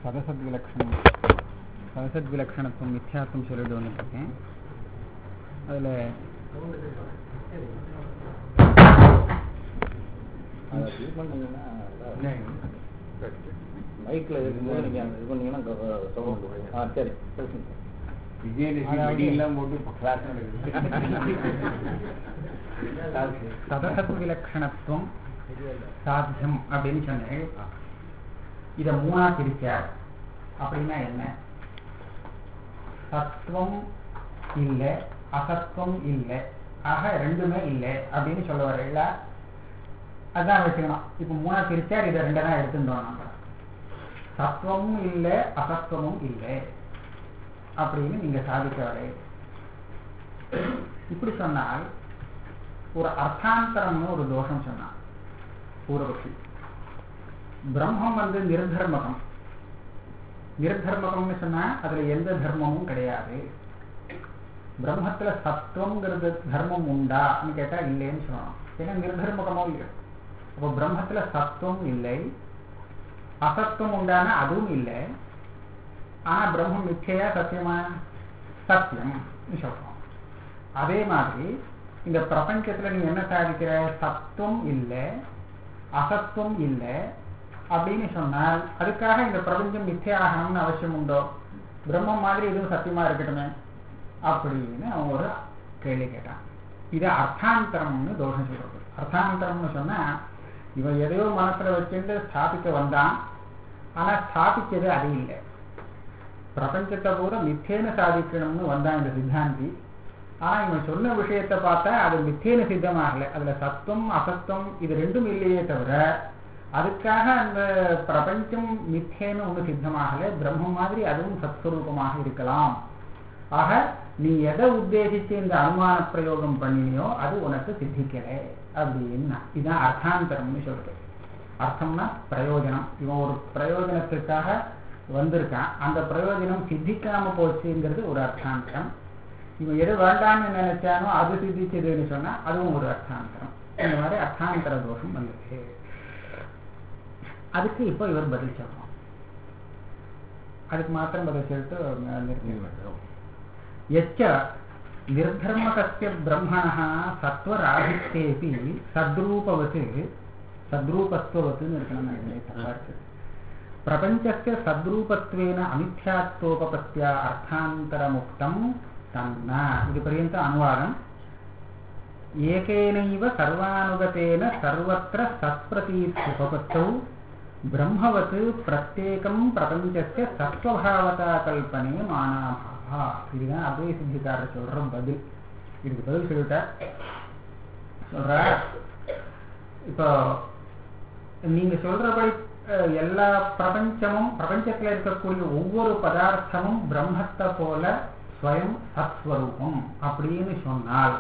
சதசத்விலக்ஷணம் சதசத்விலக்ஷணத்துவம் மித்யாத்துவம் சொல்லிட்டு வந்துட்டுருக்கேன் அதில் அதை இது பண்ணீங்கன்னா மைக்கில் இருக்கும்போது நீங்கள் அந்த இது பண்ணீங்கன்னா சவுண்ட் ஆ சரி பேசுங்க அதாவது- வெடியெல்லாம் போட்டு கிளாஸ் சதசத் விலக்ஷணத்துவம் சாத்தியம் அப்படின்னு சொன்னேன் இதை மூணா பிரிச்சார் அப்படின்னா என்ன சத்துவம் இல்லை அசத்துவம் இல்லை ஆக ரெண்டுமே இல்லை அப்படின்னு சொல்ல வரல அதான் வச்சுக்கணும் இப்போ மூணா பிரிச்சார் இதை ரெண்டு தான் எடுத்துட்டோம் நம்ம சத்துவமும் இல்லை அசத்துவமும் இல்லை அப்படின்னு நீங்க சாதிக்க வரை இப்படி சொன்னால் ஒரு அர்த்தாந்தரம்னு ஒரு தோஷம் சொன்னான் பூர்வபக்ஷி பிரம்மம் வந்து நிர்தர்மகம் நிர்தர்மகம்னு சொன்னா அதுல எந்த தர்மமும் கிடையாது பிரம்மத்துல சத்துவங்கிறது தர்மம் உண்டான்னு கேட்டா இல்லைன்னு சொல்லணும் ஏன்னா நிர்தர்மகமோ இல்லை அப்போ பிரம்மத்துல சத்துவம் இல்லை அசத்துவம் உண்டான அதுவும் இல்லை ஆனா பிரம்மம் நிச்சயா சத்தியமா சத்தியம் சொல்றோம் அதே மாதிரி இந்த பிரபஞ்சத்துல நீ என்ன சாதிக்கிற சத்துவம் இல்லை அசத்துவம் இல்லை அப்படின்னு சொன்னால் அதுக்காக இந்த பிரபஞ்சம் மித்தியாகணும்னு அவசியம் உண்டோ பிரம்மம் மாதிரி இதுவும் சத்தியமா இருக்கட்டுமே அப்படின்னு அவன் ஒரு கேள்வி கேட்டான் இது அர்த்தாந்தரம்னு தோஷம் சொல்றது அர்த்தாந்தரம்னு சொன்னா இவன் எதையோ மனசுல வச்சுட்டு ஸ்தாபிக்க வந்தான் ஆனா ஸ்தாபிச்சது அது இல்லை பிரபஞ்சத்தை பூரா மித்தேன சாதிக்கணும்னு வந்தான் இந்த சித்தாந்தி ஆனா இவன் சொன்ன விஷயத்தை பார்த்தா அது மித்தேன சித்தமாகல அதுல சத்துவம் அசத்துவம் இது ரெண்டும் இல்லையே தவிர அதுக்காக அந்த பிரபஞ்சம் மித்தேன்னு ஒண்ணு சித்தமாகல பிரம்மம் மாதிரி அதுவும் சத்ஸ்வரூபமாக இருக்கலாம் ஆக நீ எதை உத்தேசித்து இந்த அனுமான பிரயோகம் பண்ணினியோ அது உனக்கு சித்திக்கல அப்படின்னா இதுதான் அர்த்தாந்தரம்னு சொல்றது அர்த்தம்னா பிரயோஜனம் இவன் ஒரு பிரயோஜனத்திற்காக வந்திருக்கான் அந்த பிரயோஜனம் சித்திக்காம போச்சுங்கிறது ஒரு அர்த்தாந்தரம் இவன் எது வேண்டாம்னு நினைச்சானோ அது சித்திச்சதுன்னு சொன்னா அதுவும் ஒரு அர்த்தாந்தரம் இந்த மாதிரி அர்த்தாந்தர தோஷம் வந்திருக்கு அதுக்கு இப்போ இவர் பதில் சொல்லணும் அதுக்கு மாத்திரம் பதில் சொல்லிட்டு நிறுத்தி எச்ச நிர்தர்மகஸ்ய பிரம்மணः சத்வராதித்தேபி சத்ரூபவத் சத்ரூபத்துவத்துன்னு இருக்கணும் நான் தப்பா இருக்கு பிரபஞ்சஸ்ய சத்ரூபத்வேன அமித்யாத்வோபபத்யா அர்த்தாந்தரமுக்தம் தன்னா இது பர்யந்த அனுவாதம் ஏகேனைவ சர்வானுகதேன சர்வத்திர சத்பிரதீத்யுபபத்தௌ பிரம்மவத் பிரத்யேகம் பிரபஞ்சஸ்ய சத்வபாவதா கல்பனே மானாபாவா இதுதான் அத்வை சித்திக்காரர் சொல்ற பதில் இதுக்கு பதில் சொல்லிட்டார் சொல்ற இப்போ நீங்க சொல்றபடி அஹ், எல்லா பிரபஞ்சமும் பிரபஞ்சத்துல இருக்கக்கூடிய ஒவ்வொரு பதார்த்தமும் பிரம்மத்தை போல ஸ்வயம் சத்ஸ்வரூபம் அப்படின்னு சொன்னால்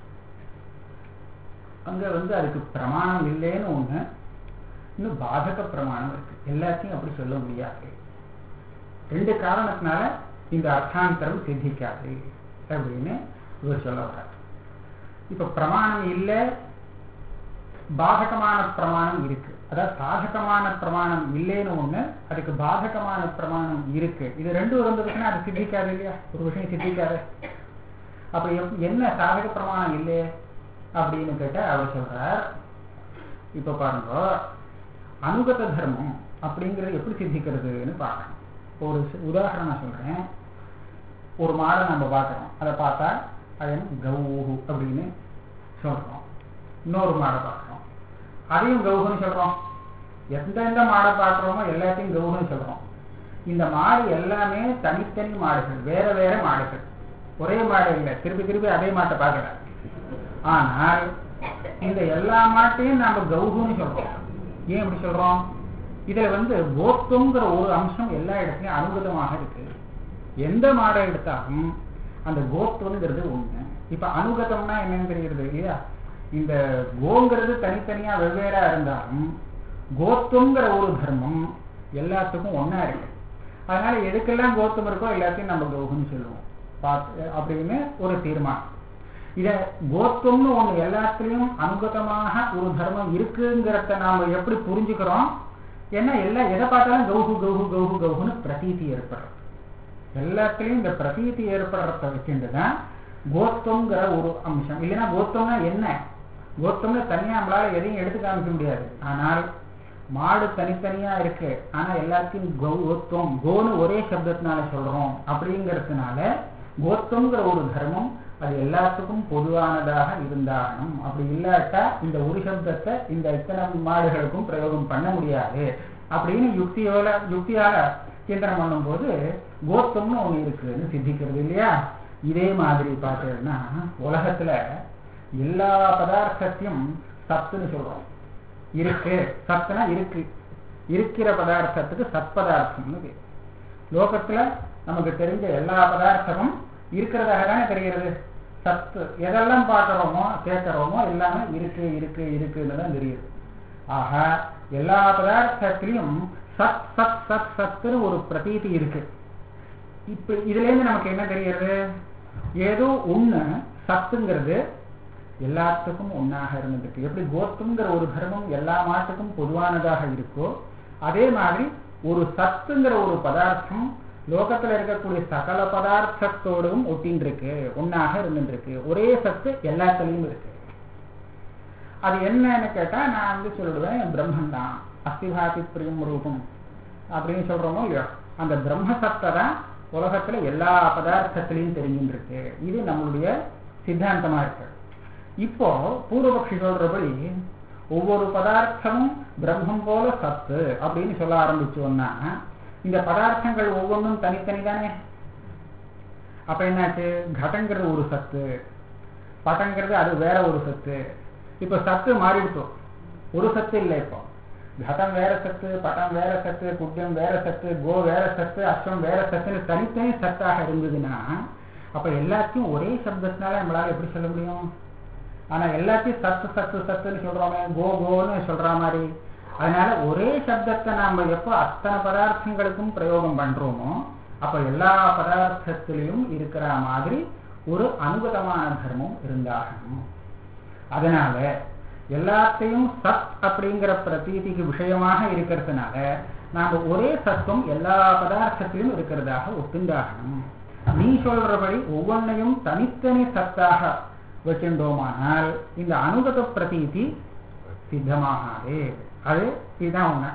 அங்க வந்து அதுக்கு பிரமாணம் இல்லைன்னு ஒண்ணு இன்னும் பாதக பிரமாணம் இருக்கு எல்லாத்தையும் அப்படி சொல்ல முடியாது ரெண்டு காரணத்தினால இந்த அர்த்தாந்தரம் சித்திக்காது அப்படின்னு இவர் சொல்ல வர்றார் இப்ப பிரமாணம் இல்லை பாதகமான பிரமாணம் இருக்கு அதாவது சாதகமான பிரமாணம் இல்லைன்னு ஒண்ணு அதுக்கு பாதகமான பிரமாணம் இருக்கு இது ரெண்டும் இருந்ததுக்குன்னா அது சித்திக்காது இல்லையா ஒரு விஷயம் சித்திக்காது அப்ப எப்- என்ன சாதக பிரமாணம் இல்லை அப்படின்னு கேட்டா அவர் சொல்றார் இப்ப பாருங்க அனுகத தர்மம் அப்படிங்கிறது எப்படி சித்திக்கிறதுன்னு பார்க்கணும் ஒரு சி- உதாரணம் நான் சொல்றேன் ஒரு மாடை நம்ம பார்க்கறோம் அதை பார்த்தா அது என்ன கௌஹு அப்படின்னு சொல்றோம் இன்னொரு மாடை பார்க்கறோம் அதையும் கௌஹுன்னு சொல்றோம் எந்தெந்த மாடை பார்க்கறோமோ எல்லாத்தையும் கௌஹுன்னு சொல்றோம் இந்த மாடு எல்லாமே தனித்தனி மாடுகள் வேற வேற மாடுகள் ஒரே மாடு இல்லை திருப்பி திருப்பி அதே மாட்டை பார்க்கல ஆனால் இந்த எல்லா மாட்டையும் நாம கௌஹுன்னு சொல்றோம் ஏன் இப்படி சொல்றோம் இதுல வந்து கோத்துவங்கிற ஒரு அம்சம் எல்லா இடத்துலயும் அனுகதமாக இருக்கு எந்த மாடை எடுத்தாலும் அந்த கோத்துவங்கிறது ஒண்ணு இப்ப அனுகதம்னா என்னன்னு தெரியுது இல்லையா இந்த கோங்கிறது தனித்தனியா வெவ்வேறா இருந்தாலும் கோத்துவங்கிற ஒரு தர்மம் எல்லாத்துக்கும் ஒண்ணா இருக்கு அதனால எதுக்கெல்லாம் கோத்துவம் இருக்கோ எல்லாத்தையும் நம்ம கௌகுன்னு சொல்லுவோம் பார்த்து அப்படின்னு ஒரு தீர்மானம் இத கோத்துவம்னு ஒண்ணு எல்லாத்துலயும் அனுகதமாக ஒரு தர்மம் இருக்குங்கிறத நாம எப்படி புரிஞ்சுக்கிறோம் ஏன்னா எல்லா எதை பார்த்தாலும் கௌஹு கௌஹு கௌஹு கௌஹுன்னு பிரதீதி ஏற்படுறது எல்லாத்துலயும் இந்த பிரதீதி ஏற்படுறத வச்சுட்டு தான் கோத்தம்ங்கிற ஒரு அம்சம் இல்லைன்னா கோத்தம்னா என்ன கோத்தம்ல தனியா நம்மளால எதையும் எடுத்து காமிக்க முடியாது ஆனால் மாடு தனித்தனியா இருக்கு ஆனா எல்லாத்தையும் கோத்தம் கோன்னு ஒரே சப்தத்தினால சொல்றோம் அப்படிங்கிறதுனால கோத்தம்ங்கிற ஒரு தர்மம் அது எல்லாத்துக்கும் பொதுவானதாக இருந்தாகணும் அப்படி இல்லாட்டா இந்த ஒரு சப்தத்தை இந்த இத்தனை மாடுகளுக்கும் பிரயோகம் பண்ண முடியாது அப்படின்னு யுக்தியோட யுக்தியால சிந்தனை பண்ணும்போது கோத்தம்னு ஒண்ணு இருக்குன்னு சித்திக்கிறது இல்லையா இதே மாதிரி பார்த்தீங்கன்னா உலகத்துல எல்லா பதார்த்தத்தையும் சத்துன்னு சொல்றோம் இருக்கு சத்துனா இருக்கு இருக்கிற பதார்த்தத்துக்கு சத்பதார்த்தம்னு பேர் லோகத்துல நமக்கு தெரிஞ்ச எல்லா பதார்த்தமும் இருக்கிறதாக தானே தெரிகிறது சத்து எதெல்லாம் பார்க்கிறோமோ கேட்கிறோமோ எல்லாமே இருக்கு இருக்கு இருக்குன்னு தான் தெரியுது ஆக எல்லா பதார்த்தத்திலையும் சத் சத் சத் சத்துன்னு ஒரு பிரதீதி இருக்கு இப்ப இதுல இருந்து நமக்கு என்ன தெரிகிறது ஏதோ ஒண்ணு சத்துங்கிறது எல்லாத்துக்கும் ஒன்னாக இருந்துருக்கு எப்படி கோத்துங்கிற ஒரு தர்மம் எல்லா மாட்டுக்கும் பொதுவானதாக இருக்கோ அதே மாதிரி ஒரு சத்துங்கிற ஒரு பதார்த்தம் லோகத்துல இருக்கக்கூடிய சகல பதார்த்தத்தோடும் ஒட்டின்னு இருக்கு ஒன்னாக இருந்துட்டு இருக்கு ஒரே சத்து எல்லாத்துலயும் இருக்கு அது என்னன்னு கேட்டா நான் வந்து சொல்லிடுவேன் பிரம்மன் தான் அஸ்திபாதி பிரியம் ரூபம் அப்படின்னு சொல்றோமோ இல்லையோ அந்த பிரம்ம சத்தை தான் உலகத்துல எல்லா பதார்த்தத்திலையும் தெரிஞ்சுட்டு இருக்கு இது நம்மளுடைய சித்தாந்தமா இருக்கு இப்போ பூர்வபக்ஷி சொல்றபடி ஒவ்வொரு பதார்த்தமும் பிரம்மம் போல சத்து அப்படின்னு சொல்ல ஆரம்பிச்சோம்னா இந்த பதார்த்தங்கள் ஒவ்வொன்றும் தனித்தனி தானே அப்ப என்னாச்சு கடங்கிறது ஒரு சத்து பட்டங்கிறது அது வேற ஒரு சத்து இப்ப சத்து மாறிடுத்தோம் ஒரு சத்து இல்லை இப்போ கடம் வேற சத்து பட்டம் வேற சத்து குட்டம் வேற சத்து கோ வேற சத்து அஸ்வம் வேற சத்துன்னு தனித்தனி சத்தாக இருந்ததுன்னா அப்ப எல்லாத்தையும் ஒரே சப்தத்தினால நம்மளால எப்படி சொல்ல முடியும் ஆனா எல்லாத்தையும் சத்து சத்து சத்துன்னு சொல்றோமே கோ கோன்னு சொல்ற மாதிரி அதனால ஒரே சப்தத்தை நாம எப்போ அத்தனை பதார்த்தங்களுக்கும் பிரயோகம் பண்றோமோ அப்ப எல்லா பதார்த்தத்திலையும் இருக்கிற மாதிரி ஒரு அனுகதமான தர்மம் இருந்தாகணும் அதனால எல்லாத்தையும் சத் அப்படிங்கிற பிரதீதிக்கு விஷயமாக இருக்கிறதுனால நாம ஒரே சத்துவம் எல்லா பதார்த்தத்திலும் இருக்கிறதாக ஒத்துண்டாகணும் நீ சொல்றபடி ஒவ்வொன்றையும் தனித்தனி சத்தாக வச்சுட்டோமானால் இந்த அனுகத பிரதீதி சித்தமாகாது அது இதுதான் உண்மை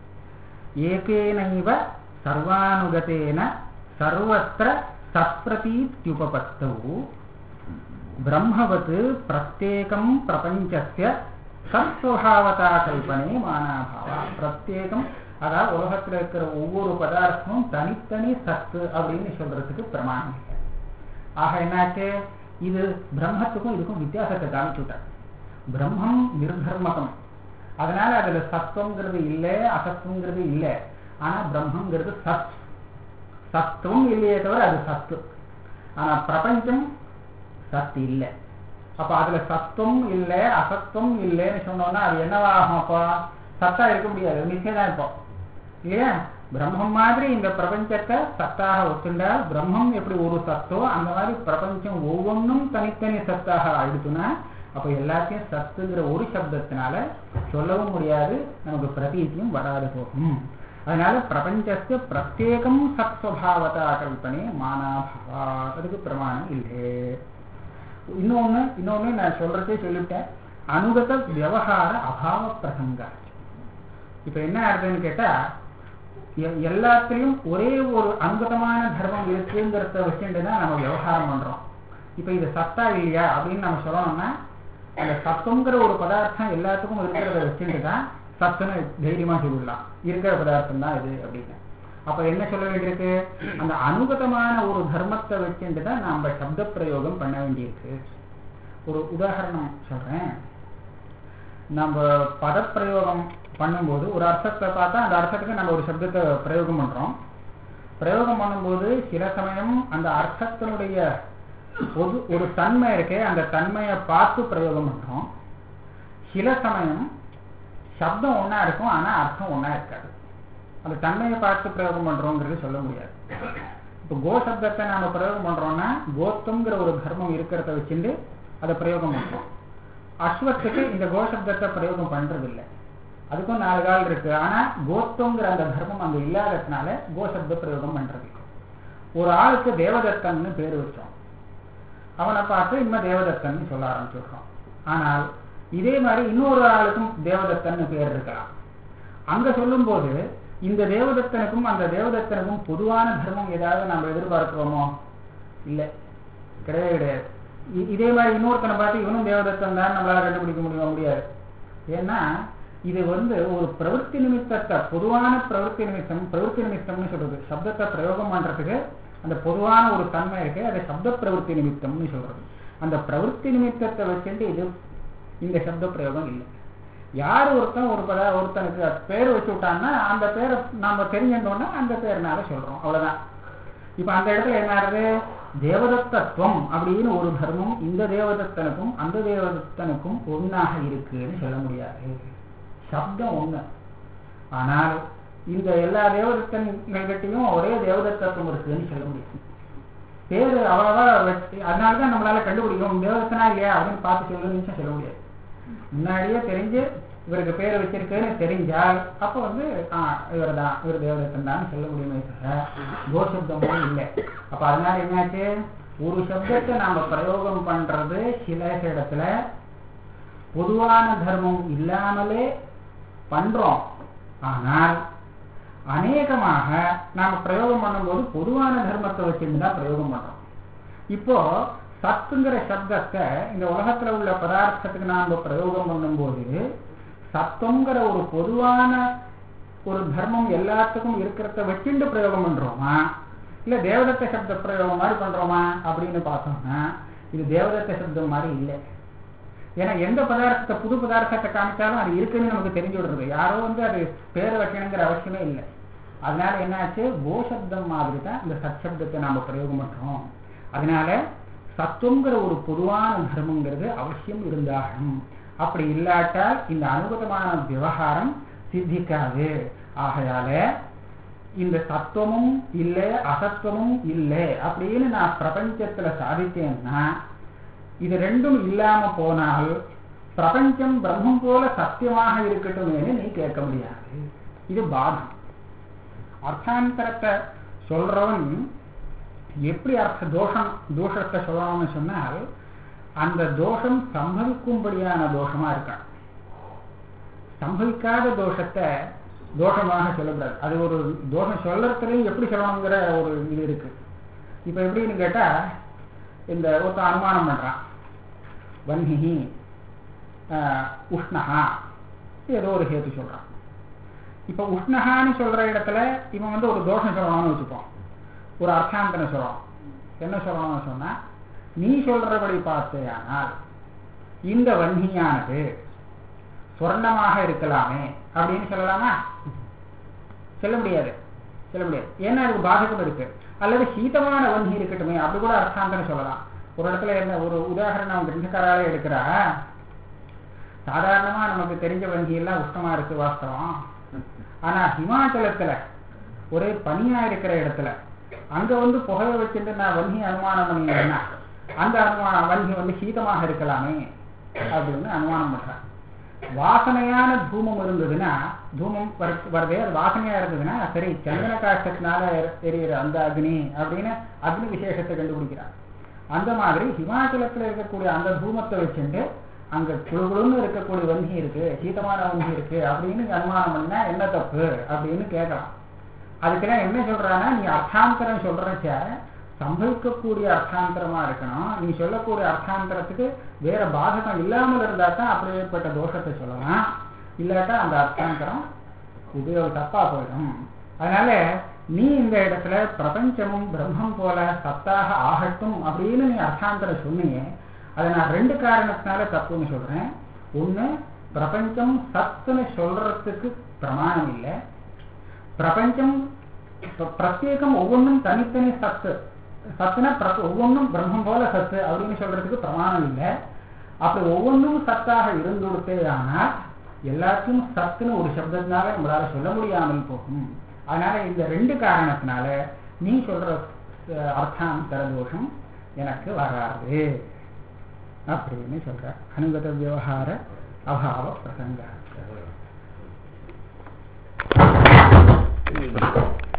ஏகேனைவ சர்வானுகதேன சர்வத்திர சத்பிரதீத்யுபபத்தௌ பிரம்மவத் பிரத்யேகம் பிரபஞ்சஸ்ய சத்ஸ்வபாவதா கல்பனை மானாபாவா பிரத்யேகம் அதாவது உலகத்தில் இருக்கிற ஒவ்வொரு பதார்த்தமும் தனித்தனி சத்து அப்படின்னு சொல்றதுக்கு பிரமாணம் இல்லை ஆக என்னாச்சு இது பிரம்மத்துக்கும் இதுக்கும் வித்தியாசத்தை காமிச்சுட்டார் பிரம்மம் நிர்தர்மகம் அதனால அதுல சத்துவங்கிறது இல்லை அசத்துவங்கிறது இல்லை ஆனா பிரம்மங்கிறது சத் சத்துவம் இல்லையே தவிர அது சத்து ஆனா பிரபஞ்சம் சத்து இல்லை அப்ப அதுல சத்துவம் இல்லை அசத்துவம் இல்லைன்னு சொன்னோம்னா அது என்னவாகும் அப்போ சத்தா இருக்க முடியாது நிச்சயம் தான் இருப்போம் இல்லையா பிரம்மம் மாதிரி இந்த பிரபஞ்சத்தை சத்தாக ஒத்துண்டால் பிரம்மம் எப்படி ஒரு சத்தோ அந்த மாதிரி பிரபஞ்சம் ஒவ்வொன்றும் தனித்தனி சத்தாக ஆயிடுச்சுன்னா அப்ப எல்லாத்தையும் சத்துங்கிற ஒரு சப்தத்தினால சொல்லவும் முடியாது நமக்கு பிரதீத்தியும் வராது போகும் அதனால பிரபஞ்சத்து பிரத்யேகம் சத்ஸ்வபாவதா கல்பனை மானாபாவா அதுக்கு பிரமாணம் இல்லை இன்னொன்னு இன்னொன்னு நான் சொல்றதே சொல்லிட்டேன் அனுகத விவகார அபாவ பிரசங்க இப்ப என்ன ஆகுதுன்னு கேட்டா எல்லாத்திலையும் ஒரே ஒரு அனுகதமான தர்மம் இருக்குங்கிறத வச்சுட்டு தான் நம்ம விவகாரம் பண்றோம் இப்ப இது சத்தா இல்லையா அப்படின்னு நம்ம சொல்லணும்னா அந்த சத்துங்கிற ஒரு பதார்த்தம் எல்லாத்துக்கும் இருக்கிறத வச்சுட்டு தான் சத்துன்னு தைரியமா சொல்லிடலாம் இருக்கிற பதார்த்தம் தான் இது அப்படின்னு அப்ப என்ன சொல்ல வேண்டியிருக்கு அந்த அனுகதமான ஒரு தர்மத்தை வச்சுட்டு தான் நாம சப்த பிரயோகம் பண்ண வேண்டியிருக்கு ஒரு உதாரணம் சொல்றேன் நம்ம பதப்பிரயோகம் பண்ணும்போது ஒரு அர்த்தத்தை பார்த்தா அந்த அர்த்தத்துக்கு நம்ம ஒரு சப்தத்தை பிரயோகம் பண்றோம் பிரயோகம் பண்ணும்போது சில சமயம் அந்த அர்த்தத்தினுடைய பொது ஒரு தன்மை இருக்கே அந்த தன்மையை பார்த்து பிரயோகம் பண்றோம் சில சமயம் சப்தம் ஒன்னா இருக்கும் ஆனா அர்த்தம் ஒன்னா இருக்காது அந்த தன்மையை பார்த்து பிரயோகம் பண்றோங்கிறது சொல்ல முடியாது இப்போ கோ சப்தத்தை நாம பிரயோகம் பண்றோம்னா கோத்தம்ங்கிற ஒரு தர்மம் இருக்கிறத வச்சுட்டு அதை பிரயோகம் பண்றோம் அஸ்வத்துக்கு இந்த கோ சப்தத்தை பிரயோகம் பண்றது இல்லை அதுக்கும் நாலு கால் இருக்கு ஆனா கோஸ்தங்கிற அந்த தர்மம் அங்க இல்லாததுனால கோசப்த பிரயோகம் பண்றது ஒரு ஆளுக்கு தேவதத்தன்னு பேர் வச்சோம் அவனை பார்த்து இன்னும் தேவதத்தன்னு சொல்ல ஆரம்பிச்சுடுறோம் ஆனால் இதே மாதிரி இன்னொரு ஆளுக்கும் தேவதத்தன்னு பேர் இருக்கலாம் அங்க சொல்லும்போது இந்த தேவதத்தனுக்கும் அந்த தேவதத்தனுக்கும் பொதுவான தர்மம் ஏதாவது நம்ம எதிர்பார்க்கிறோமோ இல்லை கிடையவே கிடையாது இ- இதே மாதிரி இன்னொருத்தனை பார்த்து இவனும் தேவதத்தன் தான் நம்மளால கண்டுபிடிக்க முடியுமா முடியாது ஏன்னா இது வந்து ஒரு பிரவൃத்தி நிமித்தத்தை பொதுவான பிரவೃத்தி நிமித்தம் பிரவೃத்தி நிமித்தம்னு சொல்றது சப்தத்தை பிரயோகம் பண்றதுக்கு அந்த பொதுவான ஒரு தன்மை இருக்கு அது சப்த பிரவೃத்தி நிமித்தம்னு சொல்றது அந்த பிரவೃத்தி நிமித்தத்தை வச்சுட்டு இது இந்த சப்த பிரயோகம் இல்லை யார் ஒருத்தன் ஒரு பத ஒருத்தனுக்கு பேர் வச்சு விட்டான்னா அந்த பேரை நாம தெரிஞ்சிட்டோம்னா அந்த பேர்னால சொல்றோம் அவ்வளவுதான் இப்ப அந்த இடத்துல என்ன ஆகுது தேவதத்தத்துவம் அப்படின்னு ஒரு தர்மம் இந்த தேவதத்தனுக்கும் அந்த தேவதத்தனுக்கும் ஒண்ணாக இருக்குன்னு சொல்ல முடியாது சப்தம் ஒண்ணு ஆனால் இந்த எல்லா தேவதத்தன்கள்கிட்டையும் ஒரே தேவதத்தத்துவம் இருக்குன்னு சொல்ல முடியாது பேரு அவ்வளவா வச்சு அதனாலதான் நம்மளால கண்டுபிடிக்கும் தேவதத்தனா இல்லையா அப்படின்னு பார்த்து சொல்ல நிமிஷம் சொல்ல முடியாது முன்னாடியே தெரிஞ்சு இவருக்கு பேர் வச்சிருக்குன்னு தெரிஞ்சால் அப்ப வந்து ஆஹ் இவர் தான் இவர் தேவதத்தன் தான் சொல்ல முடியுமே தவிர கோசப்தமும் இல்லை அப்ப அதனால என்னாச்சு ஒரு சப்தத்தை நாம பிரயோகம் பண்றது சில இடத்துல பொதுவான தர்மம் இல்லாமலே பண்றோம் ஆனால் அநேகமாக நாம பிரயோகம் பண்ணும்போது பொதுவான தர்மத்தை வச்சிருந்து தான் பிரயோகம் பண்றோம் இப்போ சத்துங்கிற சப்தத்தை இந்த உலகத்துல உள்ள பதார்த்தத்துக்கு நாம பிரயோகம் பண்ணும்போது சத்துங்கிற ஒரு பொதுவான ஒரு தர்மம் எல்லாத்துக்கும் இருக்கிறத வச்சுட்டு பிரயோகம் பண்றோமா இல்ல தேவதத்த சப்த பிரயோகம் மாதிரி பண்றோமா அப்படின்னு பார்த்தோம்னா இது தேவதத்த சப்தம் மாதிரி இல்லை ஏன்னா எந்த பதார்த்தத்தை புது பதார்த்தத்தை காமிச்சாலும் அது இருக்குன்னு நமக்கு தெரிஞ்சு விடுறது யாரோ வந்து அது பேர் வைக்கணுங்கிற அவசியமே இல்லை அதனால என்னாச்சு கோசப்தம் மாதிரி தான் இந்த சத்சப்தத்தை நாம பிரயோகம் பண்றோம் அதனால சத்துவங்கிற ஒரு பொதுவான தர்மங்கிறது அவசியம் இருந்தாகணும் அப்படி இல்லாட்டால் இந்த அனுகூலமான விவகாரம் சித்திக்காது ஆகையால இந்த சத்துவமும் இல்லை அசத்துவமும் இல்லை அப்படின்னு நான் பிரபஞ்சத்துல சாதித்தேன்னா இது ரெண்டும் இல்லாம போனால் பிரபஞ்சம் பிரம்மம் போல சத்தியமாக இருக்கட்டும்னு நீ கேட்க முடியாது இது பாதம் அர்த்தாந்தரத்தை சொல்றவன் எப்படி அர்த்த தோஷம் தோஷத்தை சொல்லணும்னு சொன்னால் அந்த தோஷம் சம்பவிக்கும்படியான தோஷமா இருக்கான் சம்பவிக்காத தோஷத்தை தோஷமாக சொல்லக்கூடாது அது ஒரு தோஷம் சொல்லறதுலையும் எப்படி சொல்லணுங்கிற ஒரு இது இருக்கு இப்ப எப்படின்னு கேட்டா இந்த ஒருத்தன் அனுமானம் பண்றான் வன்னிஹி உஷ்ணஹா ஏதோ ஒரு ஹேத்து சொல்றான் இப்ப உஷ்ணஹான்னு சொல்ற இடத்துல இவன் வந்து ஒரு தோஷம் சொல்லணும்னு வச்சுப்போம் ஒரு அர்த்தாந்தரம் சொல்லணும் என்ன சொல்லணும்னு சொன்னா நீ சொல்றபடி பார்த்தேயானால் இந்த வன்னியானது சொர்ணமாக இருக்கலாமே அப்படின்னு சொல்லலாமா சொல்ல முடியாது சொல்ல முடியாது ஏன்னா அதுக்கு பாதகம் இருக்கு அல்லது சீதமான வன்கி இருக்கட்டுமே அப்படி கூட அர்த்தாந்தரம் சொல்லலாம் ஒரு இடத்துல என்ன ஒரு உதாரணம் கிரந்தக்காராலே எடுக்கிறா சாதாரணமா நமக்கு தெரிஞ்ச வங்கி எல்லாம் உஷ்ணமா இருக்கு வாஸ்தவம் ஆனா ஹிமாச்சலத்துல ஒரே பனியா இருக்கிற இடத்துல அங்க வந்து புகையை வச்சுட்டு நான் வன்கி அனுமானம் பண்ணினேன்னா அந்த அனுமானம் வன்கி வந்து சீதமாக இருக்கலாமே அப்படின்னு அனுமானம் பண்றேன் வாசனையான தூமம் இருந்ததுன்னா தூமம் வரு- வருதே அது வாசனையா இருந்ததுன்னா சரி சந்தன காஷ்டத்தினால எரி- எரியிற அந்த அக்னி அப்படின்னு அக்னி விசேஷத்தை கண்டுபிடிக்கிறான் அந்த மாதிரி ஹிமாச்சலத்துல இருக்கக்கூடிய அந்த தூமத்தை வச்சுட்டு அங்க குழுகுழுன்னு இருக்கக்கூடிய வங்கி இருக்கு சீதமான வங்கி இருக்கு அப்படின்னு அனுமானம் பண்ணா என்ன தப்பு அப்படின்னு கேட்கலாம் அதுக்கெல்லாம் என்ன சொல்றான்னா நீ அர்த்தாந்தரம் சொல்றச்ச சம்பவிக்கக்கூடிய அர்த்தாந்தரமா இருக்கணும் நீ சொல்லக்கூடிய அர்த்தாந்தரத்துக்கு வேற பாதகம் இல்லாமல் இருந்தா தான் அப்படிப்பட்ட தோஷத்தை சொல்லலாம் இல்லாட்டா அந்த அர்த்தாந்தரம் உபயோக தப்பா போயிடும் அதனால நீ இந்த இடத்துல பிரபஞ்சமும் பிரம்மம் போல சத்தாக ஆகட்டும் அப்படின்னு நீ அர்த்தாந்தரம் சொன்னீங்க அதை நான் ரெண்டு காரணத்தினால தப்புன்னு சொல்றேன் ஒண்ணு பிரபஞ்சம் சத்துன்னு சொல்றதுக்கு பிரமாணம் இல்லை பிரபஞ்சம் பிர- பிரத்யேகம் ஒவ்வொன்றும் தனித்தனி சத்து சத்துனா பிர- ஒவ்வொன்றும் பிரம்மம் போல சத்து அப்படின்னு சொல்றதுக்கு பிரமாணம் இல்லை அப்படி ஒவ்வொன்றும் சத்தாக இருந்து கொடுத்தே ஆனால் எல்லாத்தையும் சத்துன்னு ஒரு சப்தத்தினால நம்மளால சொல்ல முடியாமல் போகும் அதனால இந்த ரெண்டு காரணத்தினால நீ சொல்ற அஹ், அர்த்தாந்தர தோஷம் எனக்கு வராது அப்படின்னு சொல்ற அனுகத விவகார அபாவ பிரசங்க